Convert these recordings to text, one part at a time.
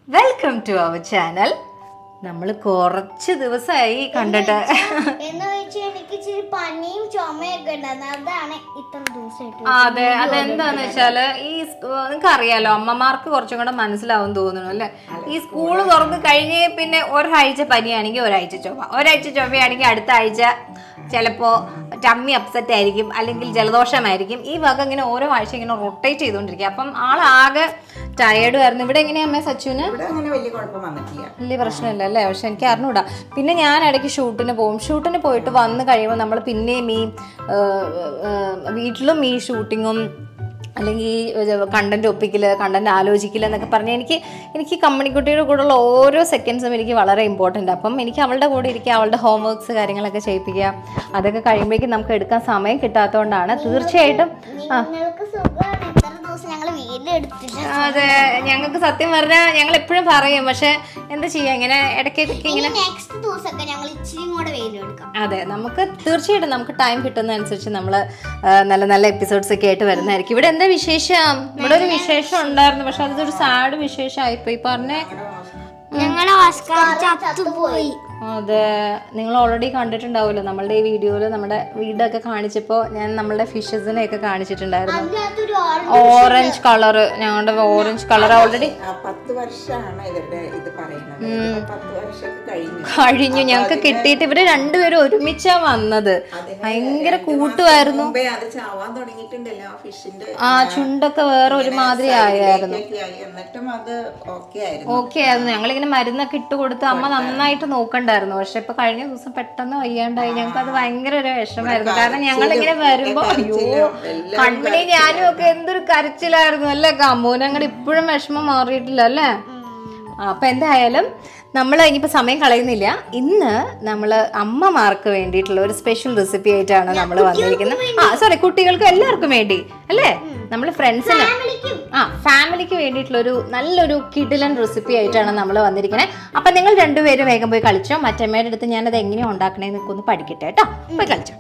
Welcome to our channel നമ്മൾ കുറച്ച് ദിവസമായി കണ്ടിട്ട് എന്ന് വെച്ചാൽ എനിക്ക് ഇച്ചിരി പനിയും ചുമയൊക്കെ ഉണ്ടായിരുന്നു അതാണ് ഇത്ര ദിവസമായിട്ട് അതെ അതെന്താന്ന് വെച്ചാല് ഈ നിങ്ങൾക്ക് അറിയാലോ അമ്മമാർക്ക് കുറച്ചും കൂടെ മനസ്സിലാവും തോന്നുന്നു അല്ലെ ഈ സ്കൂൾ തുറന്ന് കഴിഞ്ഞ് പിന്നെ ഒരാഴ്ച പനിയാണെങ്കിൽ ഒരാഴ്ച ചുമ ഒരാഴ്ച ചുമയാണെങ്കിൽ അടുത്ത ആഴ്ച ചിലപ്പോ ടമ്മി അപ്സെറ്റ് ആയിരിക്കും അല്ലെങ്കിൽ ജലദോഷമായിരിക്കും ഈ വക ഇങ്ങനെ ഓരോ ആഴ്ച ഇങ്ങനെ റൊട്ടേറ്റ് ചെയ്തുകൊണ്ടിരിക്കുക അപ്പം ആളാകെ ടയേർഡ് ആയിരുന്നു ഇവിടെ എങ്ങനെയാ അമ്മേ സച്ചുവിന് ഇവിടെ അങ്ങനെ വലിയ കുഴപ്പം വന്നിട്ടില്ല വലിയ പ്രശ്നമില്ല അല്ലേ പക്ഷെ എനിക്ക് അറിഞ്ഞൂടാ പിന്നെ ഞാൻ ഇടയ്ക്ക് ഷൂട്ടിന് പോകും ഷൂട്ടിന് പോയിട്ട് വന്ന് കഴിയുമ്പോൾ നമ്മൾ പിന്നെയും ഈ ആ, ആ, വീട്ടിലും ഈ ഷൂട്ടിങ്ങും അല്ലെങ്കിൽ ഈ കണ്ടന്റ് ഒപ്പിക്കല് കണ്ടന്റ് ആലോചിക്കല് എന്നൊക്കെ പറഞ്ഞ് എനിക്ക് എനിക്ക് കമ്പനിക്കുട്ടിയുടെ കൂടെയുള്ള ഓരോ സെക്കൻഡ്സും എനിക്ക് വളരെ ഇമ്പോർട്ടൻ്റ് അപ്പം എനിക്ക് അവളുടെ കൂടെ ഇരിക്കുക അവളുടെ ഹോംവർക്ക്സ് കാര്യങ്ങളൊക്കെ ചെയ്യിപ്പിക്കുക അതൊക്കെ കഴിയുമ്പോഴേക്കും നമുക്ക് എടുക്കാൻ സമയം കിട്ടാത്തതുകൊണ്ടാണ് തീർച്ചയായിട്ടും നിങ്ങൾക്ക് സുഖമാണ് ഇത്ര ദിവസം ഞങ്ങൾ വീടെടുത്തിട്ട് അതെ ഞങ്ങൾക്ക് സത്യം പറഞ്ഞാൽ ഞങ്ങൾ എപ്പോഴും പറയും പക്ഷെ എന്താ ചെയ്യുക ഇങ്ങനെ ഇടയ്ക്കൊക്കെ ഇങ്ങനെ നെക്സ്റ്റ് ദിവസമൊക്കെ ഞങ്ങൾ ഇച്ചിരി കൂടെ വെയിലെടുക്കാം അതെ നമുക്ക് തീർച്ചയായിട്ടും നമുക്ക് ടൈം കിട്ടുന്നതനുസരിച്ച് നമ്മൾ നല്ല നല്ല എപ്പിസോഡ്സ് ഒക്കെ ആയിട്ട് വരുന്നതായിരിക്കും ഇവിടെ എന്താ വിശേഷം ഇവിടെ ഒരു വിശേഷം ഉണ്ടായിരുന്നു പക്ഷെ അതൊരു സാഡ് വിശേഷമായിപ്പോയി പറഞ്ഞേ ഞങ്ങളുടെ ഓസ്കാർ ചത്തുപോയി അതെ നിങ്ങൾ ഓൾറെഡി കണ്ടിട്ടുണ്ടാവുമല്ലോ നമ്മളുടെ ഈ വീഡിയോയിൽ നമ്മുടെ വീടൊക്കെ കാണിച്ചപ്പോൾ ഞാൻ നമ്മളുടെ ഫിഷസിനെ ഒക്കെ കാണിച്ചിട്ടുണ്ടായിരുന്നു അതിനകത്തൊരു ഓറഞ്ച് കളറ് ഞങ്ങളുടെ ഓറഞ്ച് കളർ ഓൾറെഡി ആ, പത്ത് വർഷമാണ് ഇവരുടെ ഇത് പറയുന്നത് ഇതിപ്പോ പത്ത് വർഷമൊക്കെ കഴിഞ്ഞു കഴിഞ്ഞു ഞങ്ങൾക്ക് കിട്ടിയിട്ട് ഇവര് രണ്ടുപേരും ഒരുമിച്ചാ വന്നത് ഭയങ്കര കൂട്ടുമായിരുന്നു മുമ്പേ അത് ചാവാൻ തുടങ്ങിയിട്ടുണ്ടല്ലോ ആ ഫിഷിന്റെ ആ ചുണ്ടൊക്കെ വേറെ ഒരുമാതിരി ആയായിരുന്നു എന്നിട്ടും അത് ഓക്കെ ആയിരുന്നു ഓക്കെ ആയിരുന്നു ഞങ്ങളിങ്ങനെ മരുന്നൊക്കെ ഇട്ട് കൊടുത്ത് അമ്മ നന്നായിട്ട് നോക്കണ്ടായിരുന്നു പക്ഷെ ഇപ്പൊ കഴിഞ്ഞ ദിവസം പെട്ടെന്ന് വയ്യാണ്ടായി ഞങ്ങൾക്ക് അത് ഭയങ്കര ഒരു വിഷമായിരുന്നു കാരണം ഞങ്ങൾ ഇങ്ങനെ വരുമ്പോ അയ്യോ കൺമണി ഞാനും ഒക്കെ എന്തൊരു കരച്ചിലായിരുന്നു അല്ലേ കമ്മൂനങ്ങടെ ഇപ്പോഴും വിഷമം മാറിയിട്ടില്ല അല്ലേ ആ, അപ്പൊ എന്തായാലും നമ്മൾ ഇനിയിപ്പോൾ സമയം കളയുന്നില്ല ഇന്ന് നമ്മൾ അമ്മമാർക്ക് വേണ്ടിയിട്ടുള്ള ഒരു സ്പെഷ്യൽ റെസിപ്പി ആയിട്ടാണ് നമ്മൾ വന്നിരിക്കുന്നത് ആ സോറി കുട്ടികൾക്ക് എല്ലാവർക്കും വേണ്ടി അല്ലേ നമ്മൾ ഫ്രണ്ട്സിന് ആ ഫാമിലിക്ക് വേണ്ടിയിട്ടുള്ള ഒരു നല്ലൊരു കിടിലൻ റെസിപ്പി ആയിട്ടാണ് നമ്മൾ വന്നിരിക്കുന്നത് അപ്പം നിങ്ങൾ രണ്ടുപേരും വേഗം പോയി കളിച്ചോ മറ്റമ്മയുടെ അടുത്ത് ഞാനത് എങ്ങനെയാണ് ഉണ്ടാക്കണേന്ന് ഒന്ന് പഠിക്കട്ടെ കേട്ടോ പോയി കളിച്ചോ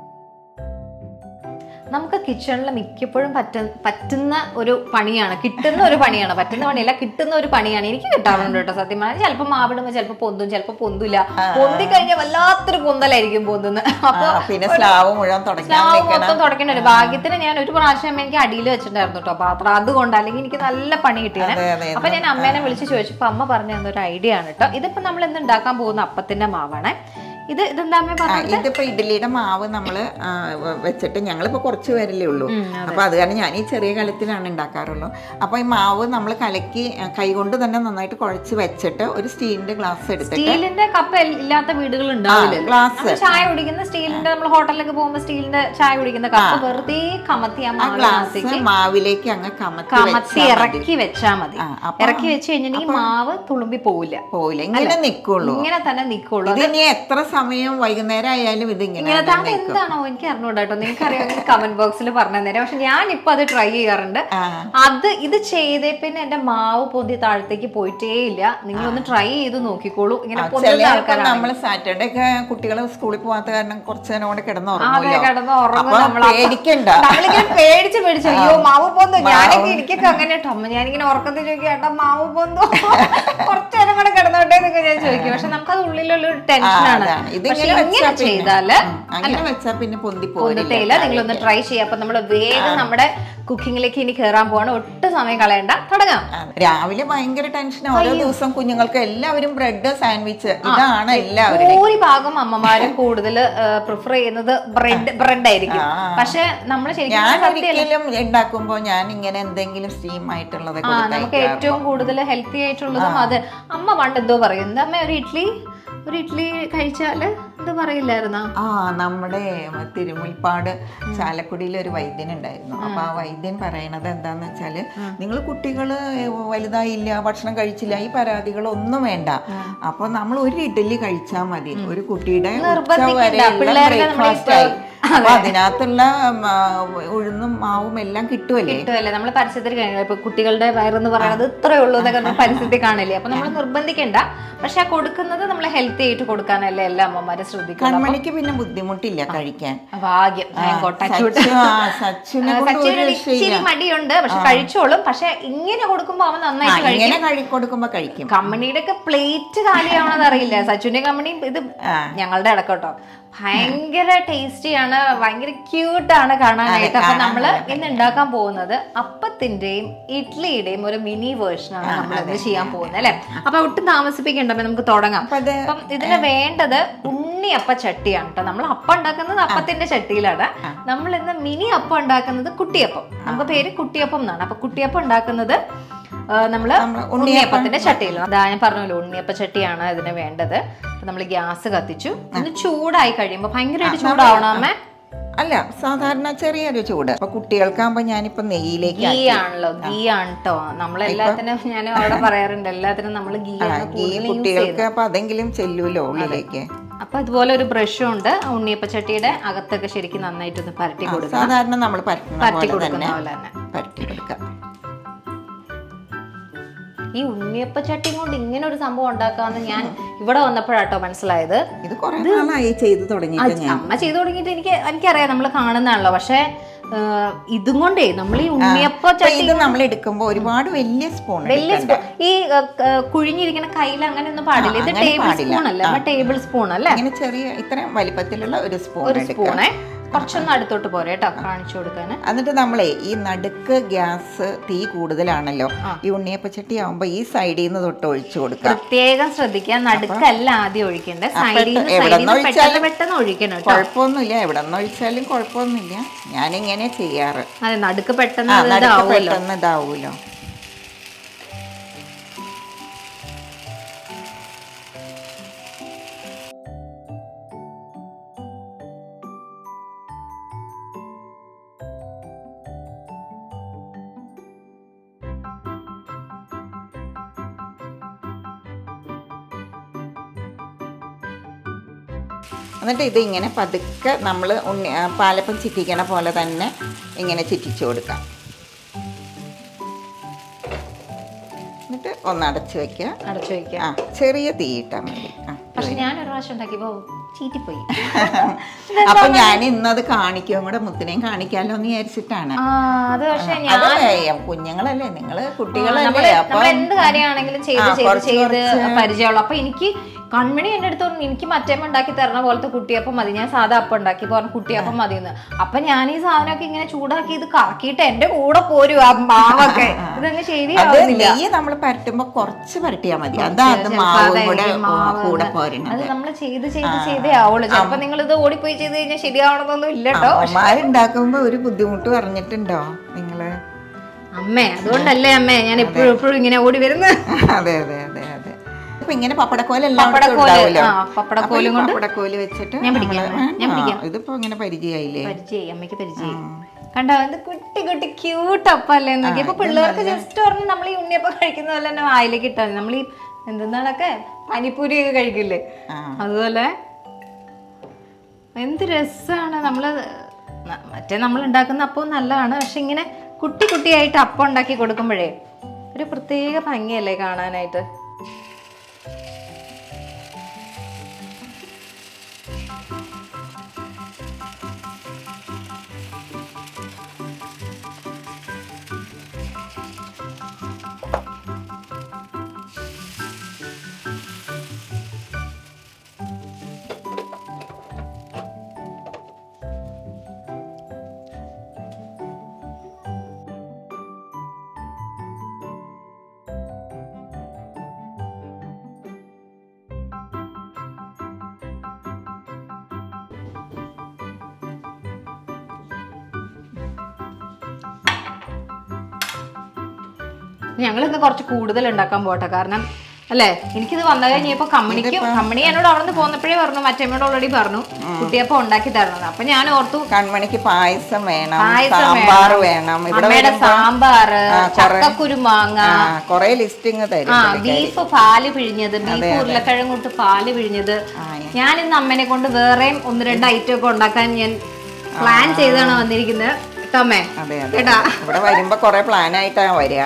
നമുക്ക് കിച്ചണിൽ മിക്കപ്പോഴും പറ്റ പറ്റുന്ന ഒരു പണിയാണ് കിട്ടുന്ന ഒരു പണിയാണ് പറ്റുന്ന പണിയല്ല കിട്ടുന്ന ഒരു പണിയാണ് എനിക്ക് കിട്ടാറുണ്ട് കേട്ടോ സത്യം പറഞ്ഞാൽ ചിലപ്പോൾ മാവിടുമ്പോൾ ചിലപ്പോൾ പൊന്തും ചിലപ്പോൾ പൊന്തില്ല പൊന്തി കഴിഞ്ഞാൽ വല്ലാത്തൊരു പൊന്തലായിരിക്കും പൊന്തുന്നത് അപ്പൊ ആ, പിന്നെ സ്ലാവ് മുഴുവൻ തുടങ്ങാൻ സ്ലാവ് വെക്കണം മൊത്തം തുടക്കേണ്ട ഒരു ഭാഗ്യത്തിന് ഞാൻ ഒരു പ്രാവശ്യം എനിക്ക് അടിയിൽ വെച്ചിട്ടുണ്ടായിരുന്നു കേട്ടോ പാത്രം അതുകൊണ്ട് അല്ലെങ്കിൽ എനിക്ക് നല്ല പണി കിട്ടിയത് അതെ അതെ അപ്പൊ ഞാൻ അമ്മേനെ വിളിച്ച് ചോദിച്ചപ്പോ അമ്മ പറഞ്ഞു തന്നൊരു ഐഡിയ ആണ് കേട്ടോ ഇതിപ്പോ നമ്മൾ ഇന്ന് ഉണ്ടാക്കാൻ പോകുന്ന അപ്പത്തിന്റെ മാവാണ് ഇത് ഇതെന്താ അമ്മ ആ, പറഞ്ഞത് ഇതിപ്പോ ഇഡ്ഡലിയുടെ മാവ് നമ്മള് ആ, വ- വെച്ചിട്ട് ഞങ്ങളിപ്പോ കുറച്ച് പേരല്ലേ ഉള്ളൂ അപ്പൊ അത് കാരണം ഞാൻ ഈ ചെറിയ കലത്തിലാണ് ഉണ്ടാക്കാറുള്ളൂ അപ്പൊ ഈ മാവ് നമ്മൾ കലക്കി ആ, കൈകൊണ്ട് തന്നെ നന്നായിട്ട് കുഴച്ച് വെച്ചിട്ട് ഒരു സ്റ്റീലിന്റെ ഗ്ലാസ് എടുത്തിട്ട് സ്റ്റീലിന്റെ കപ്പ് ഇല്ലാത്ത വീടുകൾ ഉണ്ടാവില്ല ഗ്ലാസ് ചായ കുടിക്കുന്ന സ്റ്റീലിന്റെ നമ്മൾ ഹോട്ടലിലൊക്കെ പോകുമ്പോൾ സ്റ്റീലിന്റെ ചായ കുടിക്കുന്ന കപ്പ് വെറുതെ കമത്തി ആ ആ ഗ്ലാസ് മാവിനകത്തേക്ക് മാവിലേക്ക് അങ്ങ് കമത്തി കമത്തി വെച്ചാൽ മതി. ഇറക്കി വെച്ചാ മതി ആ, അപ്പൊ- ഇറക്കി വെച്ച് കഴിഞ്ഞാൽ ഈ മാവ് തുളുമ്പി പോവില്ല പോയില്ല ഇങ്ങനെ നിക്കുള്ളൂ ഇങ്ങനെ തന്നെ നിക്കുള്ളൂ ഇത് ഇനി എത്ര സമയം വൈകുന്നേരം ആയാലും ഇത് ഇങ്ങനെ ഇങ്ങനെ താങ്കൾ എന്താണോ എനിക്ക് അറിഞ്ഞൂടാ കേട്ടോ നിങ്ങൾക്ക് അറിയാമെങ്കിൽ കമന്റ് ബോക്സിൽ പറഞ്ഞു തന്നേരം പക്ഷെ ഞാൻ ഇപ്പൊ അത് ട്രൈ ചെയ്യാറുണ്ട് ആ. അത് ഇത് ചെയ്തേ പിന്നെ എന്റെ മാവ് പൊന്തി താഴത്തേക്ക് പോയിട്ടേ ഇല്ല നിങ്ങളൊന്ന് ട്രൈ ചെയ്ത് നോക്കിക്കോളൂ ഇങ്ങനെ പൊന്തുന്ന ചിലപ്പോ ആൾക്കാരാണ് നമ്മള് സാറ്റർഡേ ഒക്കെ കുട്ടികൾ സ്കൂളിൽ പോകാത്ത കാരണം കുറച്ച് നേരം കൂടെ കിടന്ന് അതെ ഉറങ്ങുമല്ലോ കിടന്ന് ഉറങ്ങും അപ്പൊ നമ്മൾ പേടിക്കണ്ട നമ്മളിങ്ങനെ പേടിച്ച് പേടിച്ച് അയ്യോ മാവ് പൊന്തു ഞാനൊക്കെ എനിക്കൊക്കെ അങ്ങനെ കേട്ടോ അമ്മ ഞാനിങ്ങനെ ഉറക്കത്തിൽ ചോദിക്കും ഏട്ടാ മാവ് പൊന്തോ കുറച്ചു നേരം കൂടെ കിടന്നോട്ടെ എന്നൊക്കെ ഞാൻ ചോദിക്കും പക്ഷെ നമുക്കത് ഉള്ളിലുള്ള ഒരു ടെൻഷനാണ് അതാണ്. ഇത് പക്ഷെ ഇങ്ങനെ ഇങ്ങനെ വെച്ചാ പിന്നെ- ചെയ്താല് ഉം, അങ്ങനെ വെച്ചാ പിന്നെ പൊന്തി പോരില്ല പൊന്തത്തേയില്ല നിങ്ങളൊന്ന് ട്രൈ ചെയ്യാം അപ്പൊ നമ്മൾ വേഗം നമ്മുടെ കുക്കിങ്ങിലേക്ക് ഇനി കയറാൻ പോവാണ് ഒട്ടും സമയം കളയണ്ട തുടങ്ങാം ആ, രാവിലെ ഭയങ്കര ടെൻഷൻ ഓരോ ദിവസം കുഞ്ഞുങ്ങൾക്ക് എല്ലാവരും ബ്രെഡ് സാൻഡ്വിച്ച് ഇതാണ് എല്ലാവരും ഭൂരിഭാഗം അമ്മമാരും കൂടുതൽ പ്രിഫർ ചെയ്യുന്നത് ബ്രെഡ് ബ്രെഡ് ആയിരിക്കും ആ. പക്ഷെ നമ്മൾ ശരിക്കും ഞാൻ സത്യം ഒരിക്കലും ഉണ്ടാക്കുമ്പോ ഞാൻ ഇങ്ങനെ എന്തെങ്കിലും സ്റ്റീം ആയിട്ടുള്ളത് ആ നമുക്ക് ഏറ്റവും കൂടുതൽ ഹെൽത്തി ആയിട്ടുള്ളതും അത് അമ്മ പണ്ട് എന്തോ പറയും എന്താ അമ്മ ഒരു ഇഡ്ഡലി ഒരു ഇഡ്ഡലി കഴിച്ചാല് എന്താ പറയില്ലായിരുന്നോ ആ നമ്മുടെ തിരുമുൽപ്പാട് ചാലക്കുടിയിൽ ഒരു വൈദ്യൻ ഉണ്ടായിരുന്നു അപ്പൊ ആ വൈദ്യൻ പറയണത് എന്താന്ന് വെച്ചാല് നിങ്ങൾ കുട്ടികള് വലുതായില്ല ഭക്ഷണം കഴിച്ചില്ല ഈ പരാതികളൊന്നും വേണ്ട അപ്പൊ നമ്മൾ ഒരു ഇഡ്ഡലി കഴിച്ചാൽ മതി ഒരു കുട്ടിയുടെ ഉച്ച നിർബന്ധിക്കണ്ട. വരെയുള്ള പിള്ളേരുടെ നമ്മള് breakfast ആയി. അപ്പൊ അതിനകത്തുള്ള ഉം, ആ, ഉഴുന്നും മാവും എല്ലാം കിട്ടുമല്ലേ കിട്ടുമല്ലേ നമ്മൾ പരസ്യത്തിൽ കഴിഞ്ഞാൽ ഇപ്പൊ കുട്ടികളുടെ വയറെന്ന് പറയുന്നത് ഇത്രയേ ഉള്ളൂ എന്നൊക്കെ നമ്മൾ പരസ്യത്തിൽ കാണില്ലേ അപ്പൊ നമ്മൾ നിർബന്ധിക്കണ്ട പക്ഷെ ആ കൊടുക്കുന്നത് നമ്മൾ ഹെൽത്തി ആയിട്ട് കൊടുക്കാനല്ലേ എല്ലാ അമ്മമാരും ശ്രദ്ധിക്കണം കൺമണിക്ക് പിന്നെ ബുദ്ധിമുട്ടില്ല കഴിക്കാൻ ഭാഗ്യം ഞാൻ കൊട്ടച്ചൂട്ട് സച്ചു ആ, സച്ചുവിനെ കൊണ്ട് ഒരു സച്ചിന് രക്ഷയില്ല ഇച്ചിരി മടിയുണ്ട് പക്ഷെ കഴിച്ചോളും പക്ഷെ ഇങ്ങനെ കൊടുക്കുമ്പോ അവൻ ആ, നന്നായിട്ട് കഴിക്കും ഇങ്ങനെ കഴി കൊടുക്കുമ്പോ കഴിക്കും കമ്പനിയുടെ ഒക്കെ പ്ലേറ്റ് കാലിയാവണമെന്ന് അറിയില്ല സച്ചുവിന്റെ കമ്പനി ഇത് ആ. ഞങ്ങളുടെ ഇടക്കോട്ടോ ഭയങ്കര ടേസ്റ്റിയാണ് ഭയങ്കര ക്യൂട്ടാണ് കാണാനായിട്ട് അപ്പൊ നമ്മള് ഇന്ന് ഉണ്ടാക്കാൻ പോകുന്നത് അപ്പത്തിന്റെയും ഇഡ്ലിയുടെയും ഒരു മിനി വേർഷനാണ് നമ്മൾ ഇന്ന് ചെയ്യാൻ പോകുന്നത് അല്ലെ അപ്പൊ ഒട്ടും താമസിപ്പിക്കണ്ട അപ്പൊ നമുക്ക് തുടങ്ങാം അപ്പൊ അത് അപ്പം ഇതിന് വേണ്ടത് ഉണ്ണിയപ്പ ചട്ടിയാണ് കേട്ടോ നമ്മൾ അപ്പം ഉണ്ടാക്കുന്നത് അപ്പത്തിന്റെ ചട്ടിയിലാണ് നമ്മൾ ഇന്ന് മിനി അപ്പം ഉണ്ടാക്കുന്നത് കുട്ടിയപ്പം നമുക്ക് പേര് കുട്ടിയപ്പം എന്നാണ് അപ്പൊ കുട്ടിയപ്പം ഉണ്ടാക്കുന്നത് ആ, നമ്മള് നമ്മള് ഉണ്ണിയപ്പത്തിന്റെ ചട്ടിയിൽ അതാ ഞാൻ പറഞ്ഞല്ലോ ഉണ്ണിയപ്പ ചട്ടിയാണ് ഇതിന് വേണ്ടത് അപ്പൊ നമ്മൾ ഗ്യാസ് കത്തിച്ചു ഒന്ന് ചൂടായി കഴിയുമ്പോ ഭയങ്കരമായിട്ട് ചൂടാവണം അമ്മ അല്ല സാധാരണ ചെറിയൊരു ചൂട് അപ്പൊ കുട്ടികൾക്കാകുമ്പോ ഞാനിപ്പോ നെയ്യിലേക്ക് ഗീ ആണല്ലോ ഗീ ആണ് കേട്ടോ നമ്മളെല്ലാത്തിനും ഞാൻ അവിടെ പറയാറുണ്ട് എല്ലാത്തിനും നമ്മൾ ഗീ ആണ് ഗീ കൂടുതൽ യൂസ് കുട്ടികൾക്ക് അപ്പൊ അതെങ്കിലും ചെല്ലൂലോ ഉള്ളിലേക്ക് അപ്പൊ ഇതുപോലെ ഒരു ബ്രഷും ഉണ്ട് ആ ഉണ്ണിയപ്പച്ചട്ടിയുടെ അകത്തൊക്കെ ശരിക്കും നന്നായിട്ടൊന്ന് പരട്ടി കൊടുക്കുക സാധാരണ നമ്മൾ പരട്ടുന്ന പരട്ടി പോലെ കൊടുക്കുന്ന തന്നെ പോലെ തന്നെ പരട്ടി കൊടുക്കാം ഈ ഉണ്ണിയപ്പച്ചട്ടിയും കൊണ്ട് ഇങ്ങനെ ഒരു സംഭവം ഉണ്ടാക്കാന്ന് ഞാൻ ഇവിടെ വന്നപ്പോഴാട്ടോ മനസ്സിലായത് ഇത് കുറെ നാളായി ചെയ്തു തുടങ്ങിയിട്ട് ഞാൻ അമ്മ ചെയ്തു തുടങ്ങിയിട്ട് എനിക്ക് എനിക്കറിയാം നമ്മൾ കാണുന്നതാണല്ലോ പക്ഷെ ഇതും കൊണ്ടേ നമ്മൾ ഈ ഉണ്ണിയപ്പ അപ്പൊ ഇത് നമ്മൾ എടുക്കുമ്പോ ഒരുപാട് വലിയ സ്പൂൺ വലിയ സ്പൂൺ ഈ ആ, ആ, കുഴിഞ്ഞിരിക്കുന്ന കയ്യിൽ അങ്ങനെ ഒന്നും പാടില്ല ഇത് അങ്ങനെ ടേബിൾ പാടില്ല. സ്പൂൺ അല്ല ടേബിൾ സ്പൂൺ അല്ലേ ഇങ്ങനെ ചെറിയ ഇത്രയും വലിപ്പത്തിലുള്ള ഒരു സ്പൂൺ ഒരു എടുക്കുക സ്പൂണേ കുറച്ചൊന്ന് അടുത്തോട്ട് പോരെ കേട്ടോ കാണിച്ചു കൊടുക്കാന് എന്നിട്ട് നമ്മളെ ഈ നടുക്ക് ഗ്യാസ് തീ കൂടുതലാണല്ലോ ഈ ഉണ്ണിയപ്പച്ചട്ടി ആവുമ്പോ ഈ സൈഡിൽ നിന്ന് തൊട്ട് ഒഴിച്ചു കൊടുക്കാം പ്രത്യേകം ശ്രദ്ധിക്കുക നടുക്കല്ല ആദ്യം ഒഴിക്കേണ്ടത് സൈഡിൽ നിന്ന് എവിടെന്ന് സൈഡിൽ നിന്ന് പെട്ടെന്ന് ഒഴിച്ചാലും പെട്ടെന്ന് ഒഴിക്കണം കേട്ടോ കുഴപ്പമൊന്നുമില്ല എവിടെ നിന്ന് ഒഴിച്ചാലും കുഴപ്പമൊന്നുമില്ല ഞാനിങ്ങനെ ചെയ്യാറ് അതെ നടുക്ക് പെട്ടെന്ന് ആ അത് നടുക്ക് ഇതാവുമല്ലോ പെട്ടെന്ന് ഇതാവൂലോ എന്നിട്ട് ഇത് ഇങ്ങനെ പതുക്കെ നമ്മൾ ഉണ്ണി ആ, പാലപ്പം ചിറ്റിക്കണ പോലെ തന്നെ ഇങ്ങനെ ചിറ്റിച്ചു കൊടുക്കാം എന്നിട്ട് ഒന്ന് അടച്ചു വെക്കുക അടച്ചു വയ്ക്കുക ആ ചെറിയ തീ ഇട്ടാൽ മതി ആ പക്ഷെ ഞാൻ ഒരു പ്രാവശ്യം ഉണ്ടാക്കിയപ്പോ ചീറ്റിപ്പോയി അപ്പൊ ഞാൻ ഇന്നത് കാണിക്കും കൂടെ മുത്തിനെയും കാണിക്കാലോ എന്ന് വിചാരിച്ചിട്ടാണ് ആ അത് പക്ഷെ ഞാൻ അത് ഏ, കുഞ്ഞുങ്ങളല്ലേ നിങ്ങള് കുട്ടികളല്ലേ നമ്മള് അപ്പൊ നമ്മൾ എന്ത് കാര്യമാണെങ്കിലും ചെയ്ത് ആ, ചെയ്ത് കുറച്ച് ചെയ്ത് കുറച്ച് പരിചയമുള്ളൂ അപ്പൊ എനിക്ക് കൺമണി എന്റെ അടുത്ത് പറഞ്ഞു എനിക്ക് മറ്റേമ്മ ഉണ്ടാക്കി തരണ പോലത്തെ കുട്ടിയപ്പം മതി ഞാൻ സാധാ അപ്പം ഉണ്ടാക്കി പറഞ്ഞു കുട്ടിയപ്പം മതി എന്ന് അപ്പൊ ഞാൻ ഈ സാധനമൊക്കെ ഇങ്ങനെ ചൂടാക്കി ഇത് കറക്കിയിട്ട് എന്റെ കൂടെ പോരും ആ മാവൊക്കെ ഇതങ്ങ് അത് ശരിയാവുന്നില്ല നെയ്യ് നമ്മൾ പരട്ടുമ്പോ കുറച്ച് പരട്ടിയാ മതി അതാ അത് മാവും കൂടെ കൂടെ പോരുന്നത് അത് നമ്മൾ ചെയ്ത് ചെയ്ത് ചെയ്തേ ആവുള്ളൂ ചിലപ്പോ നിങ്ങൾ ഇത് ഓടിപ്പോയി ചെയ്ത് കഴിഞ്ഞാൽ ശരിയാവണമെന്നൊന്നും ഇല്ല കേട്ടോ അമ്മമാരുണ്ടാക്കുമ്പോ ഒരു ബുദ്ധിമുട്ട് പറഞ്ഞിട്ടുണ്ടോ നിങ്ങള് അമ്മേ അതുകൊണ്ടല്ലേ അമ്മേ ഞാൻ എപ്പോഴും എപ്പോഴും ഇങ്ങനെ ഓടി വരുന്നത് അതെ അതെ അതെ അതെ അപ്പൊ ഇങ്ങനെ പപ്പടക്കോല് എല്ലായിടത്തും പപ്പടക്കോല്, ഉണ്ടാവുമല്ലോ ആ, പപ്പടക്കോലും അപ്പൊ ഈ കൊണ്ട് പപ്പടക്കോല് വെച്ചിട്ട് ഞാൻ പിടിക്കാം, നമ്മള് ഞാൻ ആ, പിടിക്കാം. ഇതിപ്പോ ഇങ്ങനെ പരിചയായില്ലേ പരിചയം അമ്മയ്ക്ക് പരിചയം കണ്ടോ ഇത് കുട്ടി കുട്ടി ക്യൂട്ട് അപ്പല്ലേ നോക്കി ഇപ്പൊ പിള്ളേർക്ക് ജസ്റ്റ് പറഞ്ഞ് നമ്മൾ ഈ ഉണ്ണിയപ്പം കഴിക്കുന്ന പോലെ തന്നെ വായിലേക്ക് ഇട്ടാൽ മതി നമ്മൾ ഈ എന്തെന്നാണൊക്കെ പാനിപ്പൂരി ഒക്കെ കഴിക്കില്ലേ ആ. അതുപോലെ എന്ത് രസമാണ് നമ്മള് ന- മറ്റേ നമ്മൾ ഉണ്ടാക്കുന്ന അപ്പം നല്ലതാണ് പക്ഷെ ഇങ്ങനെ കുട്ടി കുട്ടിയായിട്ട് അപ്പം ഉണ്ടാക്കി കൊടുക്കുമ്പോഴേ ഒരു പ്രത്യേക ഭംഗിയല്ലേ കാണാനായിട്ട് ഞങ്ങളിന്ന് കുറച്ച് കൂടുതൽ ഉണ്ടാക്കാൻ പോട്ടെ കാരണം അല്ലേ എനിക്കിത് വന്നു കഴിഞ്ഞപ്പോ കമ്പനിക്കും കമ്പനി എന്നോട് അവിടെ നിന്ന് പോന്നപ്പോഴേ പറഞ്ഞു മറ്റമ്മയോട് ഓൾറെഡി പറഞ്ഞു കുട്ടിയപ്പം ഉണ്ടാക്കി തരണം അപ്പൊ ഞാൻ ഓർത്തു കൺമണിക്ക് പായസം വേണം പായസം സാമ്പാർ വേണം ഇവിടെ അമ്മയുടെ വരുമ്പോ സാമ്പാറ് ആ, കൊറേ- ചക്കക്കുരു മാങ്ങ ആ കൊറേ ലിസ്റ്റിങ് തരും ആ ബീഫ് പാല് പിഴിഞ്ഞത് ബീഫ് ഉരുളക്കിഴങ്ങ് കൊണ്ട് പാല് പിഴിഞ്ഞത് ആ, ഞാൻ ഇന്ന് അമ്മനെ കൊണ്ട് വേറെയും ഒന്ന് രണ്ട് ഐറ്റം ഒക്കെ ഉണ്ടാക്കാൻ ഞാൻ പ്ലാൻ ചെയ്താണ് വന്നിരിക്കുന്നത് ടോമേ അതെ അതെ കേട്ടാ ഇവിടെ വരുമ്പോ കുറെ പ്ലാൻ ആയിട്ടാണ് വരിക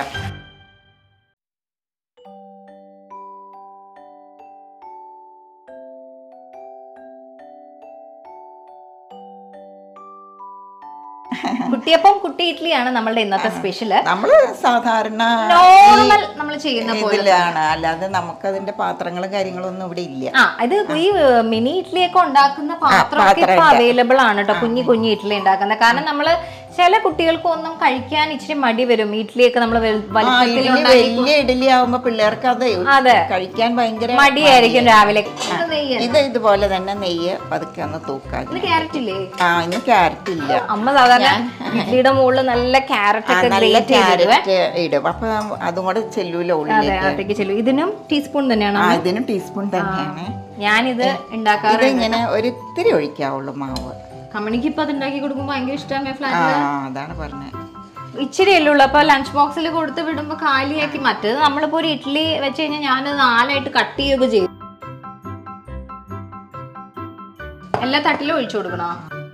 കുട്ടിയപ്പം കുട്ടി ഇഡ്ഡലിയാണ് നമ്മളുടെ ഇന്നത്തെ സ്പെഷ്യല് നമ്മള് സാധാരണ നോർമൽ നമ്മൾ ചെയ്യുന്ന പോലെ ഇതിലാണ് അല്ലാതെ നമുക്കതിന്റെ പാത്രങ്ങളും കാര്യങ്ങളും ഒന്നും ഇവിടെ ഇല്ല ആ ഇത് ഈ മിനി ഇഡ്ഡലി ഒക്കെ ഉണ്ടാക്കുന്ന പാത്രമൊക്കെ ഇപ്പൊ അവൈലബിൾ ആണ് കേട്ടോ കുഞ്ഞു കുഞ്ഞു ഇഡ്ഡലി ഉണ്ടാക്കുന്നത് കാരണം നമ്മള് ചില കുട്ടികൾക്ക് ഒന്നും കഴിക്കാൻ ഇച്ചിരി മടി വരും ഇഡ്ഡലിയൊക്കെ നമ്മൾ ആ, വലിപ്പത്തിൽ ഇഡ്ഡലി വലിയ ഇഡ്ഡലി ആവുമ്പോ പിള്ളേർക്ക് അത് അതെ. കഴിക്കാൻ ഭയങ്കര മടിയായിരിക്കും രാവിലെ ഇത് നെയ്യ് ഇത് ഇതുപോലെ തന്നെ നെയ്യ് പതുക്കെ ഒന്ന് തൂക്കാൻ ഇത് ക്യാരറ്റ് ഇല്ലേ ആ ഇന്ന് ക്യാരറ്റ് ഇല്ല അമ്മ സാധാരണ ഇഡ്ഡലിയുടെ മുകളിൽ നല്ല ക്യാരറ്റ് ആ, ഒക്കെ നല്ല ഗ്രേറ്റ് ചെയ്തിടുവേ ക്യാരറ്റ് ഇടും അപ്പൊ അതും കൂടെ ചെല്ലൂല അതെ ഉള്ളിലേക്ക് അകത്തേക്ക് ചെല്ലും ഇതിനും ടീസ്പൂൺ തന്നെയാണ് ആ ഇതിനും ടീസ്പൂൺ തന്നെയാണ് ഞാനിത് ഉണ്ടാക്കാറ് ഇത് ഇങ്ങനെ ഒരു ഇത്തിരി ഒഴിക്കാവുള്ളൂ മാവ് കമ്പനിക്ക് ഇപ്പൊ അത് ഉണ്ടാക്കി കൊടുക്കുമ്പോ ഭയങ്കര ഇഷ്ടമാണ് ആ ഫ്ലാറ്റില് അതാണ് പറഞ്ഞത് ഇച്ചിരി അല്ലേ ഉള്ളൂ അപ്പൊ ലഞ്ച് ബോക്സിൽ കൊടുത്ത് വിടുമ്പോ കാലിയാക്കി മറ്റേത് നമ്മളിപ്പോ ഒരു ഇഡ്ഡലി വെച്ച് കഴിഞ്ഞാൽ ഞാനത് നാലായിട്ട് കട്ട് ചെയ്യുകയൊക്കെ ചെയ്യും എല്ലാ തട്ടിലും ഒഴിച്ചു കൊടുക്കണോ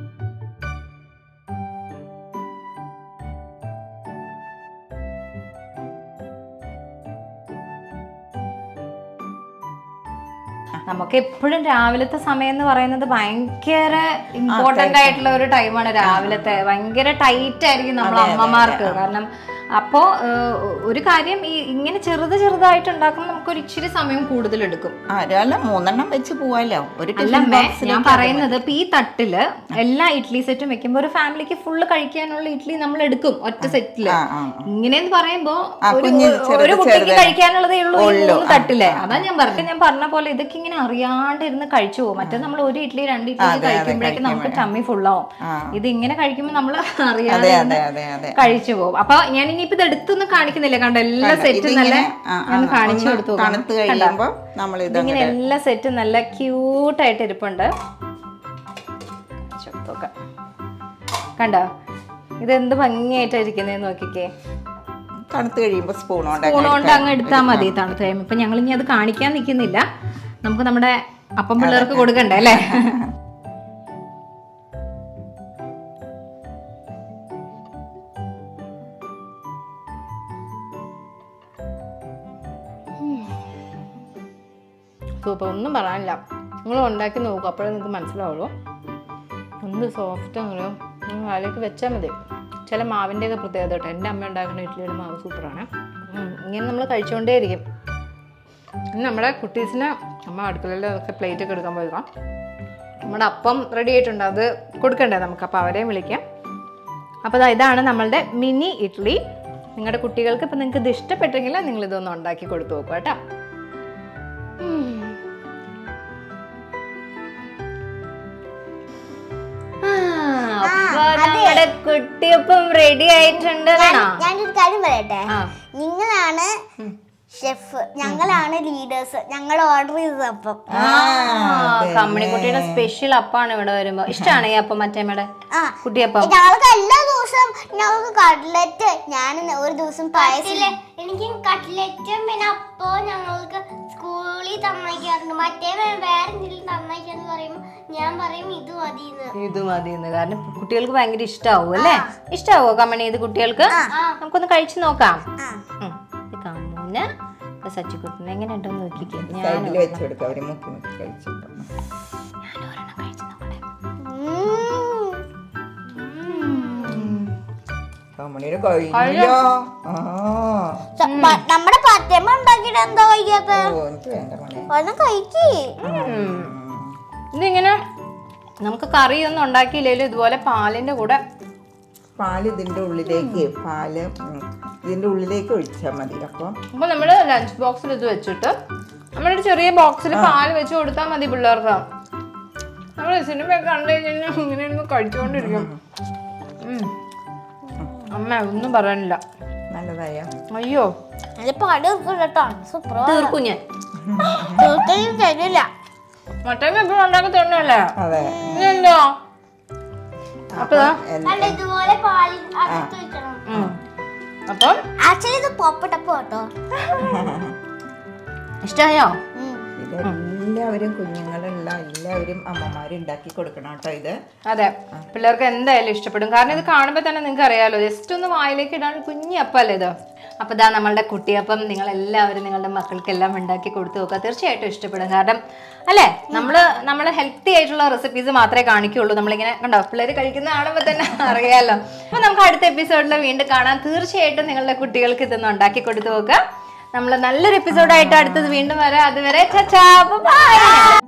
നമുക്ക് എപ്പോഴും രാവിലത്തെ സമയം എന്ന് പറയുന്നത് ഭയങ്കര ഇമ്പോർട്ടന്റ് ആയിട്ടുള്ള ഒരു ടൈമാണ് രാവിലത്തെ ഭയങ്കര ടൈറ്റ് ആയിരിക്കും നമ്മൾ അമ്മമാർക്ക് കാരണം അപ്പോ ഏഹ്, ഒരു കാര്യം ഈ ഇങ്ങനെ ചെറുത് ചെറുതായിട്ട് ഉണ്ടാക്കുമ്പോൾ നമുക്ക് ഒരു ഇച്ചിരി സമയം കൂടുതൽ എടുക്കും ആ ഒരാളെ മൂന്നെണ്ണം വെച്ച് പോവാലോ ഒരു ടിഫിൻ അല്ലമ്മേ ബോക്സിൽ ഞാൻ പറയുന്നത് ഇപ്പൊ ഈ തട്ടില് എല്ലാ ഇഡ്ഡലി സെറ്റും വെക്കുമ്പോ ഒരു ഫാമിലിക്ക് ഫുള്ള് കഴിക്കാനുള്ള ഇഡ്ഡലി നമ്മൾ എടുക്കും ഒറ്റ സെറ്റില് ആ ആ ഇങ്ങനെയെന്ന് പറയുമ്പോ ആ, ഒരു കുഞ്ഞ് ഒരു ചെറുത് കുട്ടിക്ക് ചെറുത് കഴിക്കാനുള്ളതേ ഉള്ളൂ ഈ ഉള്ളൂ. മൂന്ന് തട്ടിലെ അതാ ഞാൻ പറഞ്ഞത് ഞാൻ പറഞ്ഞ പോലെ ഇതൊക്കെ ഇങ്ങനെ അറിയാണ്ട് ഇരുന്ന് കഴിച്ചു പോകും മറ്റേ നമ്മൾ ഒരു ഇഡ്ഡലി രണ്ട് ഇഡ്ഡലി അതെ, അതെ, കഴിക്കുമ്പോഴേക്കും നമുക്ക് ടമ്മി ഫുള്ളാവും ആ. ഇത് ഇങ്ങനെ കഴിക്കുമ്പോൾ നമ്മൾ അതെ അറിയാതെ അതെ ഇരുന്ന് അതെ അതെ കഴിച്ചു പോകും അപ്പൊ ഞാൻ ഇനിയിപ്പോ ഇത് എടുത്തൊന്നും കാണിക്കുന്നില്ല കണ്ടോ എല്ലാ സെറ്റും നല്ല ഇതിങ്ങനെ ആ, ആ, ഞാൻ കാണിച്ചു ഒന്ന് കൊടുത്തു തണുത്ത് കഴിയുമ്പോ നമ്മൾ ഇത് ഇതിങ്ങനെ എല്ലാ സെറ്റും നല്ല ക്യൂട്ടായിട്ട് ഇരിപ്പുണ്ട് കാണിച്ചു കൊടുത്തോക്കാം. കണ്ടോ ഇതെന്ത് ഭംഗിയായിട്ടാ ഇരിക്കുന്നതെന്ന് നോക്കിക്കേ തണുത്ത് കഴിയുമ്പോ സ്പൂൺ കൊണ്ട് സ്പൂൺ കൊണ്ട് അങ്ങ് എടുത്താൽ മതി തണുത്ത് കഴിയുമ്പോൾ ഇപ്പൊ ഞങ്ങൾ ഇനി അത് കാണിക്കാൻ നിൽക്കുന്നില്ല നമുക്ക് നമ്മുടെ അപ്പം പിള്ളേർക്ക് കൊടുക്കണ്ടേ അല്ലേ സൂപ്പർ ഒന്നും പറയാനില്ല നിങ്ങൾ ഉണ്ടാക്കി നോക്കും അപ്പോഴേ നിങ്ങൾക്ക് മനസ്സിലാവുള്ളൂ എന്ത് സോഫ്റ്റ് അങ്ങനെ നിങ്ങൾ അതിലേക്ക് വെച്ചാൽ മതി ചില മാവിൻ്റെയൊക്കെ പ്രത്യേകത കേട്ടോ എൻ്റെ അമ്മ ഉണ്ടാക്കുന്ന ഇഡ്ഡലിയുടെ മാവ് സൂപ്പറാണ് ഉം, ഇങ്ങനെ നമ്മൾ കഴിച്ചുകൊണ്ടേയിരിക്കും ഇനി നമ്മുടെ കുട്ടീസിന് അമ്മ അടുക്കളയിൽ ഒക്കെ പ്ലേറ്റ് ഒക്കെ എടുക്കാൻ പോയിക്കാം നമ്മുടെ അപ്പം റെഡി ആയിട്ടുണ്ട് അത് കൊടുക്കണ്ടേ നമുക്ക് അപ്പോൾ അവരെയും വിളിക്കാം അപ്പോൾ ദാ ഇതാണ് നമ്മളുടെ മിനി ഇഡ്ഡലി നിങ്ങളുടെ കുട്ടികൾക്ക് ഇപ്പം നിങ്ങൾക്ക് ഇത് ഇഷ്ടപ്പെട്ടെങ്കിൽ നിങ്ങൾ ഇതൊന്ന് ഉണ്ടാക്കി കൊടുത്തു നോക്കുക കേട്ടോ ഉം. ആ, അപ്പൊ നമ്മുടെ കുട്ടിയപ്പം റെഡി ആയിട്ടുണ്ട് എന്നാണോ? ഞാനൊരു കാര്യം പറയട്ടെ ആ നിങ്ങളാണ് ഷെഫ് ഞങ്ങളാണ് ലീഡേഴ്സ് ഞങ്ങൾ ഓർഡർ ചെയ്തപ്പം കമ്മണിക്കുട്ടിയുടെ സ്പെഷ്യൽ അപ്പാണ് ഇവിടെ വരുമ്പോ ഇഷ്ടമാണ് ഈ അപ്പം മറ്റേമ്മയുടെ ആ കുട്ടിയപ്പം ഞങ്ങൾക്ക് എല്ലാ ദിവസവും ഞങ്ങൾക്ക് കട്ട്ലറ്റ് ഞാൻ ഒരു ദിവസം പായസം എനിക്ക് കട്ട്ലറ്റും പിന്നെ അപ്പോ ഞങ്ങൾക്ക് സ്കൂളിൽ തന്നയക്കാറുണ്ട് മറ്റേ വേറെ എന്തെങ്കിലും തന്നയക്കാന്ന് പറയുമ്പോൾ ഞാൻ പറയും ഇത് മതിന്ന് ഇത് മതി എന്ന് കാരണം കുട്ടികൾക്ക് ഭയങ്കര ഇഷ്ടാവും അല്ലേ ഇഷ്ടാവോ കമ്മണി ഇത് കുട്ടികൾക്ക് നമുക്കൊന്ന് കഴിച്ചു നോക്കാം ആ ഉം. ഇത് കമ്മൂന് ഇത് സച്ചിക്കുട്ടിനെ എങ്ങനെ ഉണ്ടോ നോക്കിക്കേ ഞാൻ സൈഡിൽ വെച്ച് കൊടുക്കുക അവര് മുക്കി മുക്കി കഴിച്ചിട്ട് ഒരെണ്ണം കഴിച്ചു നോക്കട്ടെ കമ്മണിയുടെ കഴിയോ ആ സ- പ- നമ്മുടെ പത്തേമ്മ ഉണ്ടാക്കിയിട്ട് എന്താ കഴിക്കാത്ത ഓ എനിക്ക് വേണ്ട മോനെ ഒന്നും കഴിക്കേ ഇതിങ്ങനെ നമുക്ക് കറിയൊന്നും ഉണ്ടാക്കിയില്ലെങ്കിലും ഇതുപോലെ പാലിന്റെ കൂടെ പാല് ഇതിന്റെ ഉള്ളിലേക്ക് പാല് ഉം, ഇതിന്റെ ഉള്ളിലേക്ക് ഒഴിച്ചാൽ മതി അപ്പം അപ്പൊ നമ്മള് ലഞ്ച് ബോക്സിൽ ഇത് വെച്ചിട്ട് നമ്മളൊരു ചെറിയ ബോക്സിൽ പാല് വെച്ച് കൊടുത്താൽ മതി പിള്ളേർക്ക് നമ്മൾ സിനിമയൊക്കെ കണ്ടു കഴിഞ്ഞാൽ ഇങ്ങനെ ഇരുന്ന് കഴിച്ചുകൊണ്ടിരിക്കും ഉം. അമ്മ ഒന്നും പറയാനില്ല നല്ലതായ അയ്യോ അത് പടി കേട്ടോ സൂപ്പർ തീർക്കും ഞാൻ തീർത്തും തരില്ല മറ്റേ എപ്പോഴും ഉണ്ടാക്കി തന്നെയല്ലേ അതെ ഇതെന്തോ അപ്പൊ ദാ, അല്ല ഇതുപോലെ പാലിൽ അകത്ത് വെക്കണം ഉം. അപ്പം ആക്ച്വലി ഇത് പോപ്പട്ടപ്പ് കേട്ടോ ഇഷ്ടായോ ഉം. ഇത് എല്ലാവരും കുഞ്ഞുങ്ങളുള്ള എല്ലാവരും അമ്മമാര് ഉണ്ടാക്കി കൊടുക്കണം കേട്ടോ ഇത് അതെ പിള്ളേർക്ക് എന്തായാലും ഇഷ്ടപ്പെടും കാരണം ഇത് കാണുമ്പോൾ തന്നെ നിങ്ങൾക്ക് അറിയാലോ ജസ്റ്റ് ഒന്ന് വായിലേക്ക് ഇടാൻ കുഞ്ഞി അപ്പല്ലേ ഇത് അപ്പോൾ ഇതാ നമ്മളുടെ കുട്ടിയപ്പം നിങ്ങൾ എല്ലാവരും നിങ്ങളുടെ മക്കൾക്കെല്ലാം ഉണ്ടാക്കി കൊടുത്തു നോക്കുക തീർച്ചയായിട്ടും ഇഷ്ടപ്പെടും കാരണം അല്ലേ നമ്മൾ നമ്മൾ ഹെൽത്തി ആയിട്ടുള്ള റെസിപ്പീസ് മാത്രമേ കാണിക്കുള്ളൂ നമ്മളിങ്ങനെ കണ്ടോ പിള്ളേർ കഴിക്കുന്ന കാണുമ്പോൾ തന്നെ അറിയാലോ അപ്പോൾ നമുക്ക് അടുത്ത എപ്പിസോഡിൽ വീണ്ടും കാണാം തീർച്ചയായിട്ടും നിങ്ങളുടെ കുട്ടികൾക്ക് ഇതൊന്ന് ഉണ്ടാക്കി കൊടുത്തു നോക്കുക നമ്മൾ നല്ലൊരു എപ്പിസോഡായിട്ട് അടുത്തത് വീണ്ടും വരാം അതുവരെ ചച്ചാ ബൈ